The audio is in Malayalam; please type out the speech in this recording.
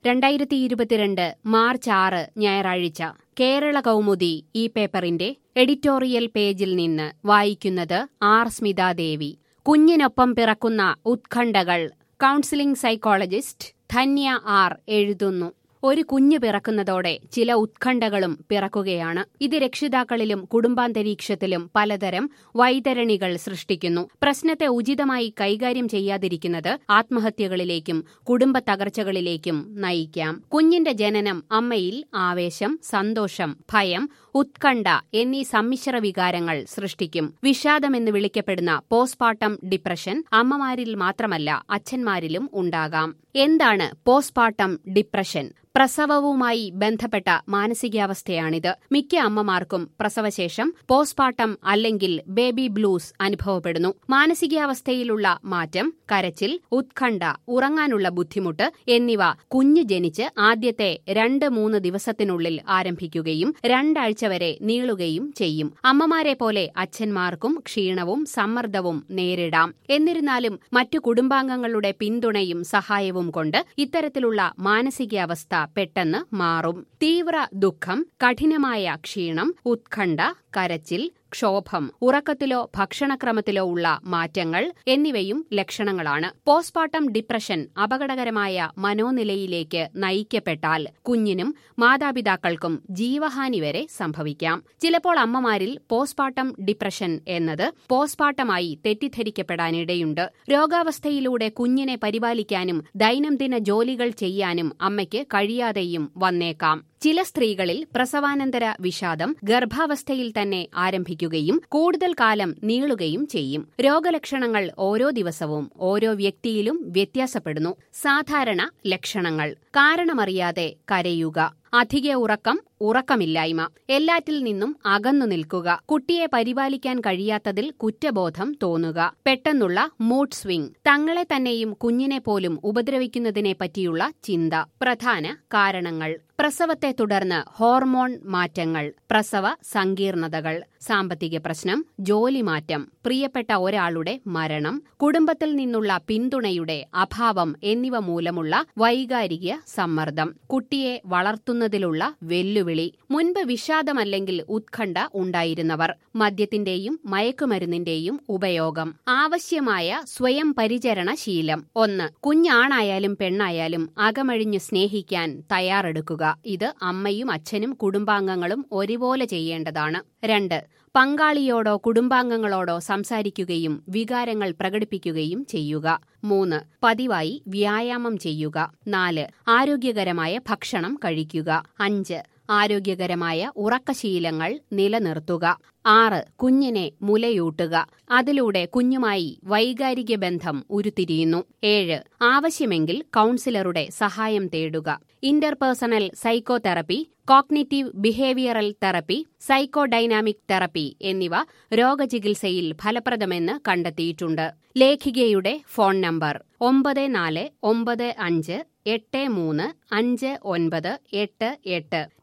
രണ്ടായിരത്തി ഇരുപത്തിരണ്ട് മാർച്ച് ആറ് ഞായറാഴ്ച കേരള കൗമുദി ഈ പേപ്പറിന്റെ എഡിറ്റോറിയൽ പേജിൽ നിന്ന് വായിക്കുന്നത് ആർ സ്മിതാദേവി കുഞ്ഞിനൊപ്പം പിറക്കുന്ന ഉത്കണ്ഠകൾ കൗൺസിലിംഗ് സൈക്കോളജിസ്റ്റ് ധന്യ ആർ എഴുതുന്നു ഒരു കുഞ്ഞ് പിറക്കുന്നതോടെ ചില ഉത്കണ്ഠകളും പിറക്കുകയാണ് ഇത് രക്ഷിതാക്കളിലും കുടുംബാന്തരീക്ഷത്തിലും പലതരം വൈതരണികൾ സൃഷ്ടിക്കുന്നു പ്രശ്നത്തെ ഉചിതമായി കൈകാര്യം ചെയ്യാതിരിക്കുന്നത് ആത്മഹത്യകളിലേക്കും കുടുംബ തകർച്ചകളിലേക്കും നയിക്കാം കുഞ്ഞിന്റെ ജനനം അമ്മയിൽ ആവേശം സന്തോഷം ഭയം ഉത്കണ്ഠ എന്നീ സമ്മിശ്ര വികാരങ്ങൾ സൃഷ്ടിക്കും വിഷാദമെന്ന് വിളിക്കപ്പെടുന്ന പോസ്റ്റ്പാർട്ടം ഡിപ്രഷൻ അമ്മമാരിൽ മാത്രമല്ല അച്ഛന്മാരിലും ഉണ്ടാകാം എന്താണ് പോസ്റ്റ്പാർട്ടം ഡിപ്രഷൻ പ്രസവവുമായി ബന്ധപ്പെട്ട മാനസികാവസ്ഥയാണിത് മിക്ക അമ്മമാർക്കും പ്രസവശേഷം പോസ്റ്റ്പാർട്ടം അല്ലെങ്കിൽ ബേബി ബ്ലൂസ് അനുഭവപ്പെടുന്നു മാനസികാവസ്ഥയിലുള്ള മാറ്റം കരച്ചിൽ ഉത്കണ്ഠ ഉറങ്ങാനുള്ള ബുദ്ധിമുട്ട് എന്നിവ കുഞ്ഞ് ജനിച്ച് ആദ്യത്തെ രണ്ട് മൂന്ന് ദിവസത്തിനുള്ളിൽ ആരംഭിക്കുകയും രണ്ടാഴ്ച വരെ നീളുകയും ചെയ്യും അമ്മമാരെ പോലെ അച്ഛന്മാർക്കും ക്ഷീണവും സമ്മർദ്ദവും നേരിടാം എന്നിരുന്നാലും മറ്റു കുടുംബാംഗങ്ങളുടെ പിന്തുണയും സഹായവും കൊണ്ട് ഇത്തരത്തിലുള്ള മാനസികാവസ്ഥ പെട്ടെന്ന് മാറും തീവ്ര ദുഃഖം കഠിനമായ ക്ഷീണം ഉത്കണ്ഠ കരച്ചിൽ ക്ഷോഭം ഉറക്കത്തിലോ ഭക്ഷണക്രമത്തിലോ ഉള്ള മാറ്റങ്ങൾ എന്നിവയും ലക്ഷണങ്ങളാണ് പോസ്റ്റ്മോർട്ടം ഡിപ്രഷൻ അപകടകരമായ മനോനിലയിലേക്ക് നയിക്കപ്പെട്ടാൽ കുഞ്ഞിനും മാതാപിതാക്കൾക്കും ജീവഹാനി വരെ സംഭവിക്കാം ചിലപ്പോൾ അമ്മമാരിൽ പോസ്റ്റ്മോർട്ടം ഡിപ്രഷൻ എന്നത് പോസ്റ്റ്മോർട്ടമായി തെറ്റിദ്ധരിക്കപ്പെടാനിടയുണ്ട് രോഗാവസ്ഥയിലൂടെ കുഞ്ഞിനെ പരിപാലിക്കാനും ദൈനംദിന ജോലികൾ ചെയ്യാനും അമ്മയ്ക്ക് കഴിയാതെയും വന്നേക്കാം ചില സ്ത്രീകളിൽ പ്രസവാനന്തര വിഷാദം ഗർഭാവസ്ഥയിൽ തന്നെ ആരംഭിക്കുകയും കൂടുതൽ കാലം നീളുകയും ചെയ്യും രോഗലക്ഷണങ്ങൾ ഓരോ ദിവസവും ഓരോ വ്യക്തിയിലും വ്യത്യാസപ്പെടുന്നു സാധാരണ ലക്ഷണങ്ങൾ കാരണമറിയാതെ കരയുക അധിക ഉറക്കം ഉറക്കമില്ലായ്മ എല്ലാറ്റിൽ നിന്നും അകന്നു നിൽക്കുക കുട്ടിയെ പരിപാലിക്കാൻ കഴിയാത്തതിൽ കുറ്റബോധം തോന്നുക പെട്ടെന്നുള്ള മൂഡ് സ്വിംഗ് തങ്ങളെ തന്നെയും കുഞ്ഞിനെ പോലും ഉപദ്രവിക്കുന്നതിനെ പറ്റിയുള്ള ചിന്ത പ്രധാന കാരണങ്ങൾ പ്രസവത്തെ തുടർന്ന് ഹോർമോൺ മാറ്റങ്ങൾ പ്രസവ സങ്കീർണതകൾ സാമ്പത്തിക പ്രശ്നം ജോലി മാറ്റം പ്രിയപ്പെട്ട ഒരാളുടെ മരണം കുടുംബത്തിൽ നിന്നുള്ള പിന്തുണയുടെ അഭാവം എന്നിവ മൂലമുള്ള വൈകാരിക സമ്മർദ്ദം കുട്ടിയെ വളർത്തുന്നതിലുള്ള വെല്ലുവിളി മുൻപ് വിഷാദമല്ലെങ്കിൽ ഉത്കണ്ഠ ഉണ്ടായിരുന്നവർ മദ്യത്തിന്റെയും മയക്കുമരുന്നിന്റെയും ഉപയോഗം ആവശ്യമായ സ്വയം പരിചരണ ശീലം ഒന്ന് കുഞ്ഞാണായാലും പെണ്ണായാലും അകമഴിഞ്ഞു സ്നേഹിക്കാൻ തയ്യാറെടുക്കുക ഇത് അമ്മയും അച്ഛനും കുടുംബാംഗങ്ങളും ഒരുപോലെ ചെയ്യേണ്ടതാണ് രണ്ട് പങ്കാളിയോടോ കുടുംബാംഗങ്ങളോടോ സംസാരിക്കുകയും വികാരങ്ങൾ പ്രകടിപ്പിക്കുകയും ചെയ്യുക മൂന്ന് പതിവായി വ്യായാമം ചെയ്യുക നാല് ആരോഗ്യകരമായ ഭക്ഷണം കഴിക്കുക അഞ്ച് ആരോഗ്യകരമായ ഉറക്കശീലങ്ങൾ നിലനിർത്തുക ആറ് കുഞ്ഞിനെ മുലയൂട്ടുക അതിലൂടെ കുഞ്ഞുമായി വൈകാരിക ബന്ധം ഉരുത്തിരിയുന്നു ഏഴ് ആവശ്യമെങ്കിൽ കൌൺസിലറുടെ സഹായം തേടുക interpersonal psychotherapy cognitive behavioural therapy psychodynamic therapy എന്നിവ രോഗചികിത്സയിൽ ഫലപ്രദമെന്ന് കണ്ടെത്തിയിട്ടുണ്ട് ലേഖികയുടെ ഫോൺ നമ്പർ ഒമ്പത് നാല് ഒമ്പത് അഞ്ച് എട്ട് മൂന്ന് അഞ്ച് ഒൻപത് എട്ട് എട്ട്